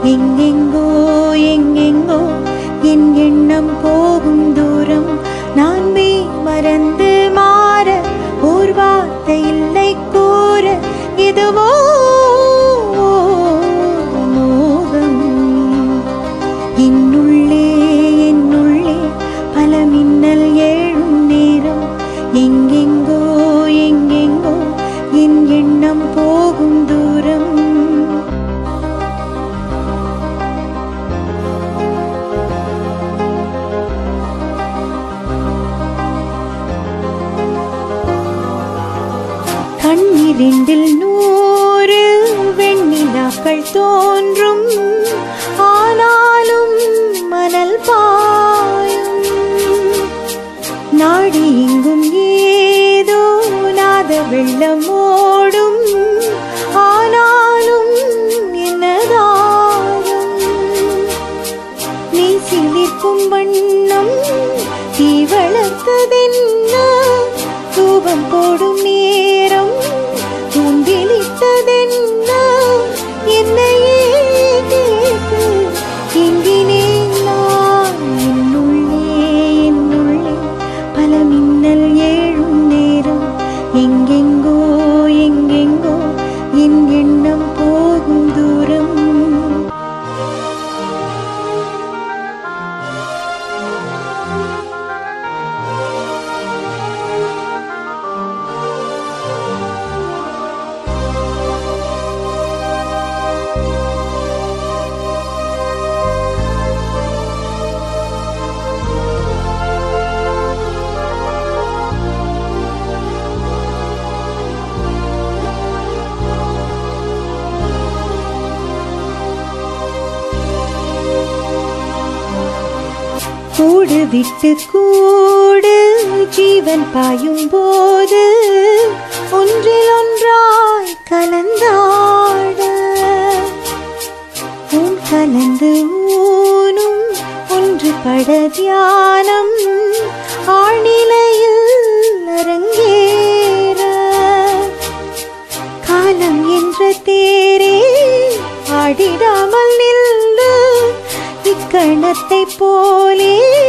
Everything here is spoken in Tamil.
எங்கெங்கோ எங்கெங்கோ என் எண்ணம் போகும் தூரம் நான் மெய் மறந்து மாற ஓர் வார்த்தை இல்லை கூற எதுவோ மோகம் என்னுள்ளே என்னுள்ளே பல மின்னல் ஏழும் நேரம் எங்கெங்கோ எங்கெங்கோ என் எண்ணம் போகும் தூரம் கண்ணிரண்டில் நூறு வெண்ணிலாக்கள் தோன்றும் ஆனாலும் மணல் பாயும் நாடு எங்கும் ஏதோ நாத வெள்ளம் ஓடும் ஆனாலும் என்னதாகும் நீ சிலிர்க்கும் வண்ணம் தீ வளர்த்ததென்ன தூபம் போடும் நேரம் தூண்டிலிட்டதென்ன என்னையே கேட்டு எங்கினேன் நான் என்னுள்ளே என்னுள்ளே பல மின்னல் ஏழும் நேரம் எங்கெங்கோ எங்கெங்கோ என் எண்ணம் போகும் தூரம் கூடு விட்டு கூடு ஜீவன் பாயும் போது ஒன்றில் ஒன்றாய் கலந்தாட உன் கலந்து ஊனும் ஒன்று பட தியானம் ஆழ்நிலையில் அரங்கேற காலம் என்ற தேரே ஆடிடாமல் நில்லு இக்கணத்தை போலே